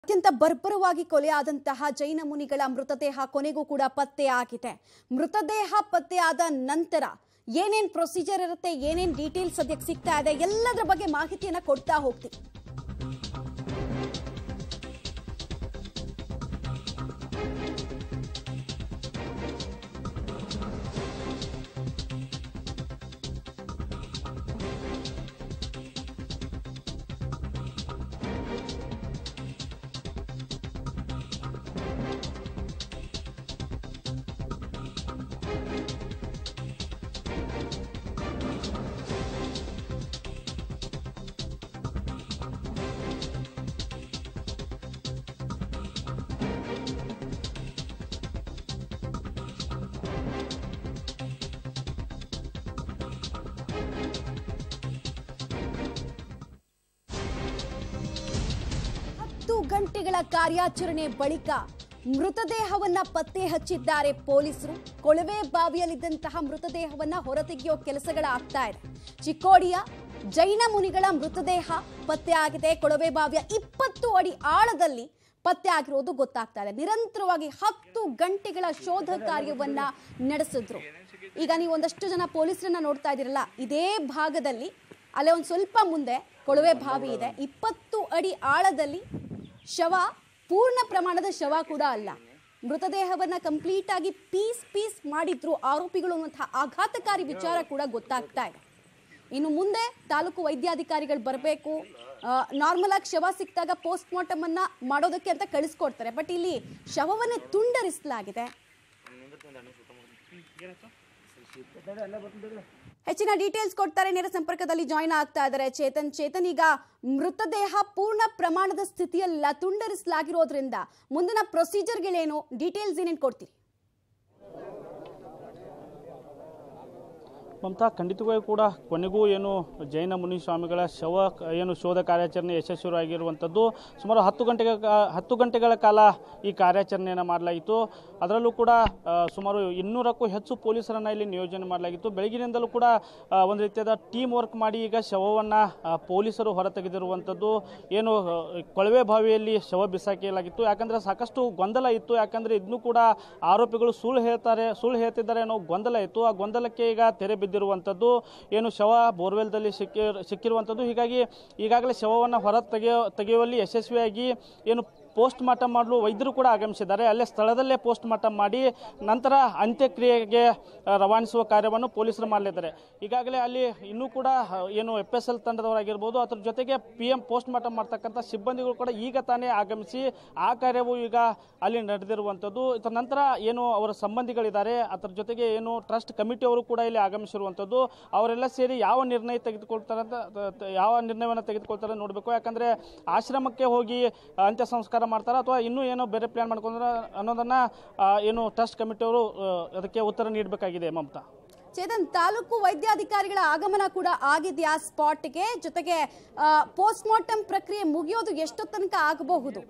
ಅತ್ಯಂತ ಬರ್ಬರವಾಗಿ ಕೊಲೆಯಾದಂತಹ ಜೈನ ಮುನಿಗಳ ಮೃತದೇಹ ಕೊನೆಗೂ ಕೂಡ ಪತ್ತೆಯಾಗಿದೆ ಮೃತದೇಹ ಪತ್ತೆಯಾದ ನಂತರ ಏನೇನ್ ಪ್ರೊಸೀಜರ್ ಇರುತ್ತೆ ಏನೇನ್ ಡೀಟೇಲ್ಸ್ ಸದ್ಯಕ್ಕೆ ಸಿಗ್ತಾ ಇದೆ ಎಲ್ಲದರ ಬಗ್ಗೆ ಮಾಹಿತಿಯನ್ನ ಕೊಡ್ತಾ ಹೋಗ್ತೀವಿ ಹತ್ತು ಗಂಟೆಗಳ ಕಾರ್ಯಾಚರಣೆ ಬಳಿಕ ಮೃತದೇಹವನ್ನ ಪತ್ತೆ ಹಚ್ಚಿದ್ದಾರೆ ಪೊಲೀಸರು ಕೊಳವೆ ಬಾವಿಯಲ್ಲಿದ್ದಂತಹ ಮೃತದೇಹವನ್ನ ಹೊರತೆಗೆಯೋ ಕೆಲಸಗಳ ಆಗ್ತಾ ಇದೆ ಚಿಕ್ಕೋಡಿಯ ಜೈನ ಮುನಿಗಳ ಮೃತದೇಹ ಪತ್ತೆ ಆಗಿದೆ ಕೊಳವೆ ಬಾವಿಯ ಇಪ್ಪತ್ತು ಅಡಿ ಆಳದಲ್ಲಿ ಪತ್ತೆ ಆಗಿರೋದು ಗೊತ್ತಾಗ್ತಾ ಇದೆ ನಿರಂತರವಾಗಿ ಹತ್ತು ಗಂಟೆಗಳ ಶೋಧ ಕಾರ್ಯವನ್ನ ನಡೆಸಿದ್ರು ಈಗ ನೀವು ಒಂದಷ್ಟು ಜನ ಪೊಲೀಸರನ್ನ ನೋಡ್ತಾ ಇದ್ದೀರಲ್ಲ ಇದೇ ಭಾಗದಲ್ಲಿ ಅಲ್ಲೇ ಒಂದು ಸ್ವಲ್ಪ ಮುಂದೆ ಕೊಳವೆ ಬಾವಿ ಇದೆ ಇಪ್ಪತ್ತು ಅಡಿ ಆಳದಲ್ಲಿ ಶವ ಪೂರ್ಣ ಪ್ರಮಾಣದ ಶವ ಕೂಡ ಅಲ್ಲ ಮೃತದೇಹವನ್ನ ಕಂಪ್ಲೀಟ್ ಆಗಿ ಪೀಸ್ ಪೀಸ್ ಮಾಡಿದ್ರು ಆರೋಪಿಗಳು ಅನ್ನುವಂತಹ ಆಘಾತಕಾರಿ ವಿಚಾರ ಕೂಡ ಗೊತ್ತಾಗ್ತಾ ಇದೆ ಇನ್ನು ಮುಂದೆ ತಾಲೂಕು ವೈದ್ಯಾಧಿಕಾರಿಗಳು ಬರಬೇಕು ನಾರ್ಮಲ್ ಆಗಿ ಶವ ಸಿಕ್ಕಿದಾಗ ಪೋಸ್ಟ್ ಮಾರ್ಟಮ್ ಅನ್ನ ಮಾಡೋದಕ್ಕೆ ಅಂತ ಕಳಿಸ್ಕೊಡ್ತಾರೆ ಬಟ್ ಇಲ್ಲಿ ಶವವನ್ನೇ ತುಂಡರಿಸಲಾಗಿದೆ ಹೆಚ್ಚಿನ ಡೀಟೇಲ್ಸ್ ಕೊಡ್ತಾರೆ ನೇರ ಸಂಪರ್ಕದಲ್ಲಿ ಜಾಯ್ನ್ ಆಗ್ತಾ ಇದ್ದಾರೆ ಚೇತನ್ ಚೇತನ್ ಈಗ ಮೃತದೇಹ ಪೂರ್ಣ ಪ್ರಮಾಣದ ಸ್ಥಿತಿಯಲ್ಲ ತುಂಡರಿಸಲಾಗಿರೋದ್ರಿಂದ ಮುಂದಿನ ಪ್ರೊಸೀಜರ್ಗಳೇನು ಡೀಟೇಲ್ಸ್ ಏನೇನು ಕೊಡ್ತೀರಿ ಮಮತಾ ಖಂಡಿತವಾಗಿಯೂ ಕೂಡ ಕೊನೆಗೂ ಏನು ಜೈನ ಮುನಿ ಸ್ವಾಮಿಗಳ ಶವ ಕ- ಏನು ಶೋಧ ಕಾರ್ಯಾಚರಣೆ ಯಶಸ್ವಿಯಾಗಿರುವಂಥದ್ದು ಸುಮಾರು ಹತ್ತು ಗಂಟೆಗಳ ಕಾ- ಹತ್ತು ಗಂಟೆಗಳ ಕಾಲ ಈ ಕಾರ್ಯಾಚರಣೆಯನ್ನು ಮಾಡಲಾಗಿತ್ತು ಅದರಲ್ಲೂ ಕೂಡ ಆ, ಸುಮಾರು ಇನ್ನೂರಕ್ಕೂ ಹೆಚ್ಚು ಪೊಲೀಸರನ್ನು ಇಲ್ಲಿ ನಿಯೋಜನೆ ಮಾಡಲಾಗಿತ್ತು ಬೆಳಗಿನಿಂದಲೂ ಕೂಡ ಆ, ಒಂದು ರೀತಿಯಾದ ಟೀಮ್ ವರ್ಕ್ ಮಾಡಿ ಈಗ ಶವವನ್ನು ಪೊಲೀಸರು ಹೊರತೆಗೆದಿರುವಂಥದ್ದು ಏನು ಆ, ಕೊಳವೆ ಬಾವಿಯಲ್ಲಿ ಶವ ಬಿಸಾಕಲಾಗಿತ್ತು ಯಾಕಂದರೆ ಸಾಕಷ್ಟು ಗೊಂದಲ ಇತ್ತು ಯಾಕಂದರೆ ಇದನ್ನು ಕೂಡ ಆರೋಪಿಗಳು ಸುಳ್ಳು ಹೇಳ್ತಾರೆ ಸುಳ್ಳು ಹೇಳ್ತಿದ್ದಾರೆ ಅನ್ನೋ ಗೊಂದಲ ಇತ್ತು ಆ ಗೊಂದಲಕ್ಕೆ ಈಗ ತೆರೆ ಬಿದ್ದಿರುವಂಥದ್ದು ಏನು ಶವ ಬೋರ್ವೆಲ್ದಲ್ಲಿ ಸಿಕ್ಕಿ ಸಿಕ್ಕಿರುವಂಥದ್ದು ಹೀಗಾಗಿ ಈಗಾಗಲೇ ಶವವನ್ನು ಹೊರ ತೆಗೆಯೋ ತೆಗೆಯುವಲ್ಲಿ ಯಶಸ್ವಿಯಾಗಿ ಏನು ಪೋಸ್ಟ್ ಮಾರ್ಟಮ್ ಮಾಡಲು ವೈದ್ಯರು ಕೂಡ ಆಗಮಿಸಿದ್ದಾರೆ ಅಲ್ಲೇ ಸ್ಥಳದಲ್ಲೇ ಪೋಸ್ಟ್ ಮಾರ್ಟಮ್ ಮಾಡಿ ನಂತರ ಅಂತ್ಯಕ್ರಿಯೆಗೆ ಆ, ರವಾನಿಸುವ ಕಾರ್ಯವನ್ನು ಪೊಲೀಸರು ಮಾಡಲಿದ್ದಾರೆ ಈಗಾಗಲೇ ಅಲ್ಲಿ ಇನ್ನೂ ಕೂಡ ಆ, ಏನು ಎಫ್ ಎಸ್ ಎಲ್ ತಂಡದವರಾಗಿರ್ಬೋದು ಅದ್ರ ಜೊತೆಗೆ ಪಿ ಎಂ ಪೋಸ್ಟ್ ಮಾರ್ಟಮ್ ಮಾಡ್ತಕ್ಕಂಥ ಸಿಬ್ಬಂದಿಗಳು ಕೂಡ ಈಗ ತಾನೇ ಆಗಮಿಸಿ ಆ ಕಾರ್ಯವು ಈಗ ಅಲ್ಲಿ ನಡೆದಿರುವಂಥದ್ದು ಇದರ ನಂತರ ಏನು ಅವರ ಸಂಬಂಧಿಗಳಿದ್ದಾರೆ ಅದರ ಜೊತೆಗೆ ಏನು ಟ್ರಸ್ಟ್ ಕಮಿಟಿಯವರು ಕೂಡ ಇಲ್ಲಿ ಆಗಮಿಸಿರುವಂಥದ್ದು ಅವರೆಲ್ಲ ಸೇರಿ ಯಾವ ನಿರ್ಣಯ ತೆಗೆದುಕೊಳ್ತಾರೆ ಅಂತ ತ- ತ- ಯಾವ ನಿರ್ಣಯವನ್ನು ತೆಗೆದುಕೊಳ್ತಾರೆ ನೋಡಬೇಕು ಯಾಕಂದರೆ ಆಶ್ರಮಕ್ಕೆ ಹೋಗಿ ಆ, ಅಂತ್ಯ ಸಂಸ್ಕಾರ ಮಾಡ್ತಾರೆ ಅಥವಾ ಇನ್ನೂ ಏನೋ ಬೇರೆ ಪ್ಲ್ಯಾನ್ ಮಾಡ್ಕೊಂಡ್ರೆ ಅನ್ನೋದನ್ನು ಆ, ಏನು ಟ್ರಸ್ಟ್ ಕಮಿಟಿಯವರು ಆ, ಅದಕ್ಕೆ ಉತ್ತರ ನೀಡಬೇಕಾಗಿದೆ ಮಮತಾ ಚೇತನ್ ತಾಲೂಕು ವೈದ್ಯಾಧಿಕಾರಿಗಳ ಆಗಮನ ಕೂಡ ಆಗಿದೆಯಾ ಸ್ಪಾಟ್ಗೆ ಜೊತೆಗೆ ಪೋಸ್ಟ್ ಮಾರ್ಟಮ್ ಪ್ರಕ್ರಿಯೆ ಮುಗಿಯೋದು ಎಷ್ಟು ತನಕ ಆಗಬಹುದು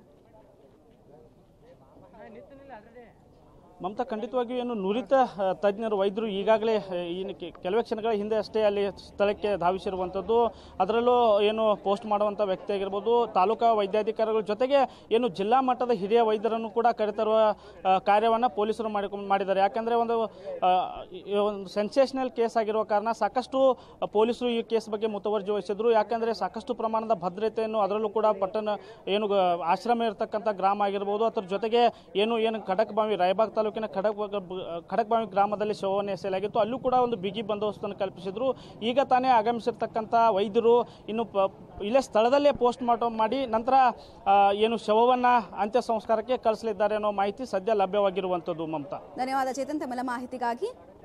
ಮಮತಾ ಖಂಡಿತವಾಗಿಯೂ ಏನು ನುರಿತ ಆ, ತಜ್ಞರು ವೈದ್ಯರು ಈಗಾಗಲೇ ಆ, ಏನು ಕೆ- ಕೆಲವೇ ಕ್ಷಣಗಳ ಹಿಂದೆ ಅಷ್ಟೇ ಅಲ್ಲಿ ಸ್ಥಳಕ್ಕೆ ಧಾವಿಸಿರುವಂಥದ್ದು ಅದರಲ್ಲೂ ಏನು ಪೋಸ್ಟ್ ಮಾಡುವಂಥ ವ್ಯಕ್ತಿ ಆಗಿರ್ಬೋದು ತಾಲೂಕಾ ವೈದ್ಯಾಧಿಕಾರಿಗಳ ಜೊತೆಗೆ ಏನು ಜಿಲ್ಲಾ ಮಟ್ಟದ ಹಿರಿಯ ವೈದ್ಯರನ್ನು ಕೂಡ ಕರೆತರುವ ಕಾರ್ಯವನ್ನು ಪೊಲೀಸರು ಮಾಡಿಕೊಂಡು ಮಾಡಿದ್ದಾರೆ ಯಾಕಂದರೆ ಒಂದು ಆ, ಈ ಒಂದು ಸೆನ್ಸೇಷನಲ್ ಕೇಸ್ ಆಗಿರುವ ಕಾರಣ ಸಾಕಷ್ಟು ಪೊಲೀಸರು ಈ ಕೇಸ್ ಬಗ್ಗೆ ಮುತುವರ್ಜಿ ವಹಿಸಿದ್ರು ಯಾಕಂದರೆ ಸಾಕಷ್ಟು ಪ್ರಮಾಣದ ಭದ್ರತೆಯನ್ನು ಅದರಲ್ಲೂ ಕೂಡ ಪಟ್ಟಣ ಏನು ಗ- ಆಶ್ರಮ ಇರತಕ್ಕಂಥ ಗ್ರಾಮ ಆಗಿರ್ಬೋದು ಅದ್ರ ಜೊತೆಗೆ ಏನು ಏನು ಖಡಕ್ಬಾವಿ ರಾಯಬಾಗ್ ತಾಲೂಕಿನ ಖಡಕ್ ಖಡಕ್ಬಾವಿ ಗ್ರಾಮದಲ್ಲಿ ಶವವನ್ನು ಎಸೆಯಲಾಗಿತ್ತು ಅಲ್ಲೂ ಕೂಡ ಒಂದು ಬಿಗಿ ಬಂದೋಬಸ್ತನ್ನು ಕಲ್ಪಿಸಿದ್ರು ಈಗ ತಾನೇ ಆಗಮಿಸಿರ್ತಕ್ಕಂಥ ವೈದ್ಯರು ಇನ್ನು ಪ ಇಲ್ಲೇ ಸ್ಥಳದಲ್ಲೇ ಪೋಸ್ಟ್ ಮಾರ್ಟಮ್ ಮಾಡಿ ನಂತರ ಆ, ಏನು ಶವವನ್ನು ಅಂತ್ಯ ಸಂಸ್ಕಾರಕ್ಕೆ ಕಳಿಸಲಿದ್ದಾರೆ ಅನ್ನೋ ಮಾಹಿತಿ ಸದ್ಯ ಲಭ್ಯವಾಗಿರುವಂಥದ್ದು ಮಮತಾ ಧನ್ಯವಾದ ಚೇತನ್ ತಮ್ಮೆಲ್ಲ ಮಾಹಿತಿಗಾಗಿ